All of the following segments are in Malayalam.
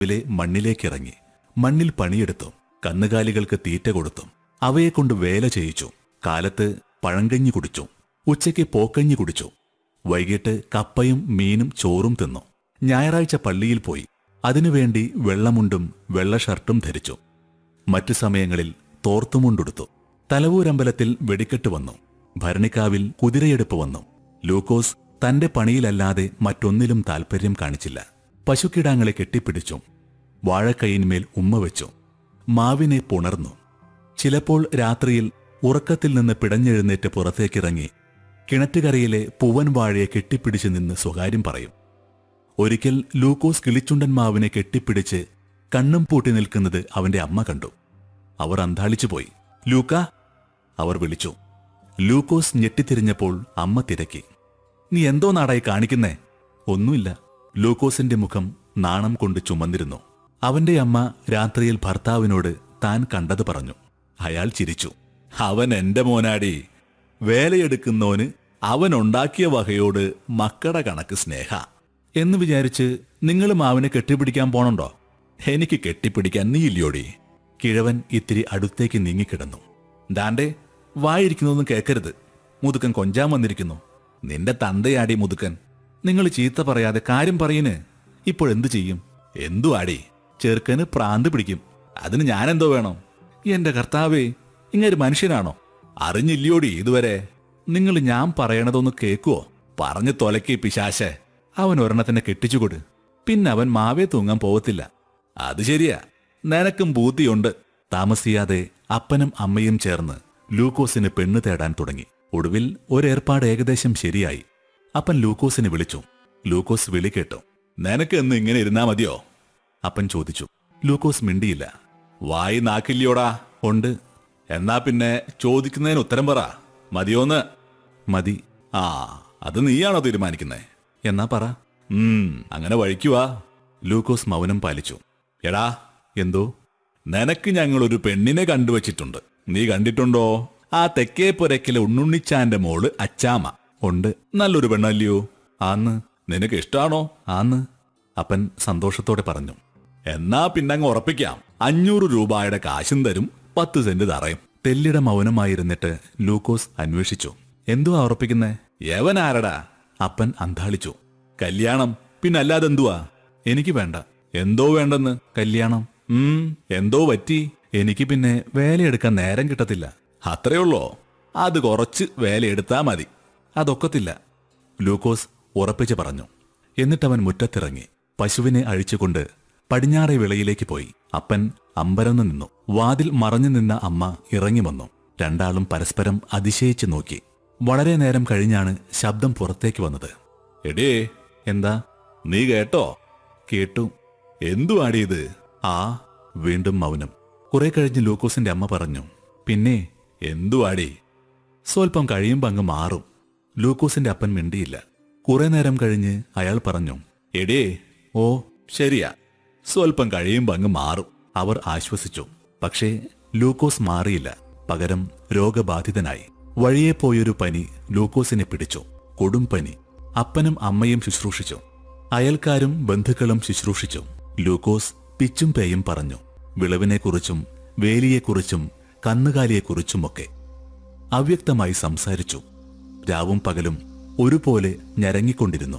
രാവിലെ മണ്ണിലേക്കിറങ്ങി മണ്ണിൽ പണിയെടുത്തു കന്നുകാലികൾക്ക് തീറ്റ കൊടുത്തു അവയെ കൊണ്ട് വേല ചെയ്യിച്ചു കാലത്ത് പഴങ്കഞ്ഞി കുടിച്ചു ഉച്ചയ്ക്ക് പോക്കഞ്ഞി കുടിച്ചു വൈകിട്ട് കപ്പയും മീനും ചോറും തിന്നു ഞായറാഴ്ച പള്ളിയിൽ പോയി അതിനുവേണ്ടി വെള്ളമുണ്ടും വെള്ള ഷർട്ടും ധരിച്ചു മറ്റു സമയങ്ങളിൽ തോർത്തുമുണ്ടുടുത്തു തലവൂരമ്പലത്തിൽ വെടിക്കെട്ട് വന്നു ഭരണിക്കാവിൽ കുതിരയെടുപ്പ് വന്നു ലൂക്കോസ് തന്റെ പണിയിലല്ലാതെ മറ്റൊന്നിലും താൽപ്പര്യം കാണിച്ചില്ല പശുക്കിടാങ്ങളെ കെട്ടിപ്പിടിച്ചു വാഴക്കൈയിന്മേൽ ഉമ്മ വെച്ചു മാവിനെ പുണർന്നു ചിലപ്പോൾ രാത്രിയിൽ ഉറക്കത്തിൽ നിന്ന് പിടഞ്ഞെഴുന്നേറ്റ് പുറത്തേക്കിറങ്ങി കിണറ്റുകരയിലെ പൂവൻ വാഴയെ കെട്ടിപ്പിടിച്ച് നിന്ന് സ്വകാര്യം പറയും ഒരിക്കൽ ലൂക്കോസ് കിളിച്ചുണ്ടൻ മാവിനെ കെട്ടിപ്പിടിച്ച് കണ്ണും പൂട്ടി നിൽക്കുന്നത് അവന്റെ അമ്മ കണ്ടു അവർ അന്താളിച്ചു പോയി ലൂക്ക അവർ വിളിച്ചു ലൂക്കോസ് ഞെട്ടിത്തിരിഞ്ഞപ്പോൾ അമ്മ തിരക്കി നീ എന്തോ നാടായി കാണിക്കുന്നേ ഒന്നുമില്ല ലൂക്കോസിന്റെ മുഖം നാണം കൊണ്ട് ചുമന്നിരുന്നു അവന്റെ അമ്മ രാത്രിയിൽ ഭർത്താവിനോട് താൻ കണ്ടത് പറഞ്ഞു അയാൾ ചിരിച്ചു അവൻ എന്റെ മോനാടി വേലയെടുക്കുന്നോന് അവൻ ഉണ്ടാക്കിയ വകയോട് മക്കടെ കണക്ക് സ്നേഹ എന്ന് വിചാരിച്ച് നിങ്ങളും അവനെ കെട്ടിപ്പിടിക്കാൻ പോണുണ്ടോ എനിക്ക് കെട്ടിപ്പിടിക്കാൻ നീയില്ലോടി കിഴവൻ ഇത്തിരി അടുത്തേക്ക് നീങ്ങിക്കിടന്നു ദാണ്ടേ വായിരിക്കുന്നതൊന്നും കേൾക്കരുത് മുതുക്കൻ കൊഞ്ചാൻ വന്നിരിക്കുന്നു നിന്റെ തന്തയാടി മുതുക്കൻ നിങ്ങൾ ചീത്ത പറയാതെ കാര്യം പറയുന് ഇപ്പോഴെന്തു ചെയ്യും എന്തു ആടി ചെറുക്കന് പ്രാന്ത് പിടിക്കും അതിന് ഞാനെന്തോ വേണം എന്റെ കർത്താവേ ഇങ്ങൊരു മനുഷ്യനാണോ അറിഞ്ഞില്ലോടി ഇതുവരെ നിങ്ങൾ ഞാൻ പറയണതൊന്ന് കേക്കുവോ പറഞ്ഞു തൊലക്കി പിശാശെ അവൻ ഒരെണ്ണത്തിനെ കെട്ടിച്ചുകൊട് പിന്നെ അവൻ മാവേ തൂങ്ങാൻ പോവത്തില്ല അത് ശരിയാ നിനക്കും ബൂത്തിയുണ്ട് താമസിയാതെ അപ്പനും അമ്മയും ചേർന്ന് ലൂക്കോസിന് പെണ്ണ് തേടാൻ തുടങ്ങി ഒടുവിൽ ഒരേർപ്പാട് ഏകദേശം ശരിയായി അപ്പൻ ലൂക്കോസിനെ വിളിച്ചു ലൂക്കോസ് വിളി കേട്ടു നിനക്ക് എന്ന് ഇങ്ങനെ ഇരുന്നാ മതിയോ അപ്പൻ ചോദിച്ചു ലൂക്കോസ് മിണ്ടിയില്ല വായി നാക്കില്ലയോടാ ഉണ്ട് എന്നാ പിന്നെ ചോദിക്കുന്നതിന് ഉത്തരം പറ മതിയോന്ന് മതി ആ അത് നീയാണോ തീരുമാനിക്കുന്നേ എന്നാ പറ ഉം അങ്ങനെ വഴിക്കുവാ ലൂക്കോസ് മൗനം പാലിച്ചു എടാ എന്തോ നിനക്ക് ഞങ്ങൾ ഒരു പെണ്ണിനെ കണ്ടുവച്ചിട്ടുണ്ട് നീ കണ്ടിട്ടുണ്ടോ ആ തെക്കേ പുരക്കിലെ ഉണ്ണുണ്ണിച്ചാന്റെ മോള് അച്ചാമ ഉണ്ട് നല്ലൊരു പെണ്ണല്ലയോ ആന്ന് നിനക്ക് ഇഷ്ടാണോ ആന്ന് അപ്പൻ സന്തോഷത്തോടെ പറഞ്ഞു എന്നാ പിന്നങ്ങ് ഉറപ്പിക്കാം അഞ്ഞൂറ് രൂപയുടെ കാശും തരും പത്ത് സെന്റ് തറയും തെല്ലിട മൗനമായിരുന്നിട്ട് ലൂക്കോസ് അന്വേഷിച്ചു എന്തുവാ ഉറപ്പിക്കുന്നേ യവനാരടാ അപ്പൻ അന്താളിച്ചു കല്യാണം പിന്നല്ലാതെ എന്തുവാ എനിക്ക് വേണ്ട എന്തോ വേണ്ടെന്ന് കല്യാണം ഉം എന്തോ പറ്റി എനിക്ക് പിന്നെ വേലയെടുക്കാൻ നേരം കിട്ടത്തില്ല അത്രയുള്ളോ അത് കുറച്ച് വേലയെടുത്താ മതി അതൊക്കത്തില്ല ലൂക്കോസ് ഉറപ്പിച്ചു പറഞ്ഞു എന്നിട്ടവൻ മുറ്റത്തിറങ്ങി പശുവിനെ അഴിച്ചുകൊണ്ട് പടിഞ്ഞാറെ വിളയിലേക്ക് പോയി അപ്പൻ അമ്പരന്ന് നിന്നു വാതിൽ മറഞ്ഞു നിന്ന അമ്മ ഇറങ്ങി വന്നു രണ്ടാളും പരസ്പരം അതിശയിച്ചു നോക്കി വളരെ നേരം കഴിഞ്ഞാണ് ശബ്ദം പുറത്തേക്ക് വന്നത് എടേ എന്താ നീ കേട്ടോ കേട്ടു എന്തുവാടി ഇത് ആ വീണ്ടും മൗനം കുറെ കഴിഞ്ഞ് ലൂക്കോസിന്റെ അമ്മ പറഞ്ഞു പിന്നെ എന്തുവാടി സ്വൽപ്പം കഴിയുമ്പോ അങ്ങ് മാറും ലൂക്കോസിന്റെ അപ്പൻ മിണ്ടിയില്ല കുറെ നേരം കഴിഞ്ഞ് അയാൾ പറഞ്ഞു എടേ ഓ ശരിയാ സ്വൽപ്പം കഴിയുമ്പോ അങ്ങ് മാറും അവർ ആശ്വസിച്ചു പക്ഷേ ലൂക്കോസ് മാറിയില്ല പകരം രോഗബാധിതനായി വഴിയെ പോയൊരു പനി ലൂക്കോസിനെ പിടിച്ചു കൊടും പനി അപ്പനും അമ്മയും ശുശ്രൂഷിച്ചു അയൽക്കാരും ബന്ധുക്കളും ശുശ്രൂഷിച്ചു ലൂക്കോസ് പിച്ചും പേയും പറഞ്ഞു വിളവിനെക്കുറിച്ചും വേലിയെക്കുറിച്ചും കന്നുകാലിയെക്കുറിച്ചുമൊക്കെ അവ്യക്തമായി സംസാരിച്ചു രാവും പകലും ഒരുപോലെ ഞരങ്ങിക്കൊണ്ടിരുന്നു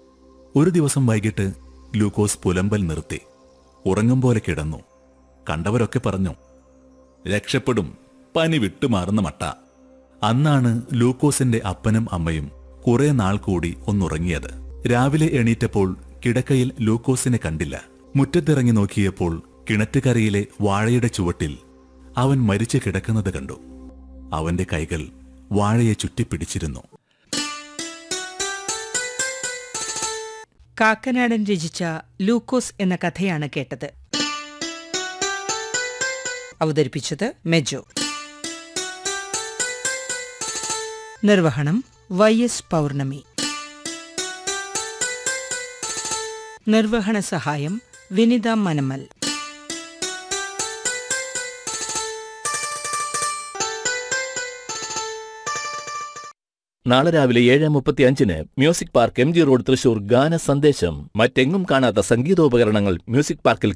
ഒരു ദിവസം വൈകിട്ട് ലൂക്കോസ് പുലമ്പൽ നിർത്തി ഉറങ്ങും പോലെ കിടന്നു കണ്ടവരൊക്കെ പറഞ്ഞു രക്ഷപ്പെടും പനി വിട്ടുമാറുന്ന മട്ട അന്നാണ് ലൂക്കോസിന്റെ അപ്പനും അമ്മയും കുറെ നാൾ കൂടി ഒന്നുറങ്ങിയത് രാവിലെ എണീറ്റപ്പോൾ കിടക്കയിൽ ലൂക്കോസിനെ കണ്ടില്ല മുറ്റത്തിറങ്ങി നോക്കിയപ്പോൾ കിണറ്റുകരയിലെ വാഴയുടെ ചുവട്ടിൽ അവൻ മരിച്ചു കിടക്കുന്നത് കണ്ടു അവന്റെ കൈകൾ വാഴയെ ചുറ്റിപ്പിടിച്ചിരുന്നു കാക്കനാടൻ രചിച്ച ലൂക്കോസ് എന്ന കഥയാണ് കേട്ടത് അവതരിപ്പിച്ചത് മെജോ നിർവഹണം വൈ എസ് പൗർണമി നിർവഹണ സഹായം വിനിത മനമൽ നാളെ രാവിലെ ഏഴ് മുപ്പത്തി അഞ്ചിന് music park M G road Thrissur ഗാന സന്ദേശം മറ്റെങ്ങും കാണാത്ത സംഗീതോപകരണങ്ങൾ മ്യൂസിക് പാർക്കിൽ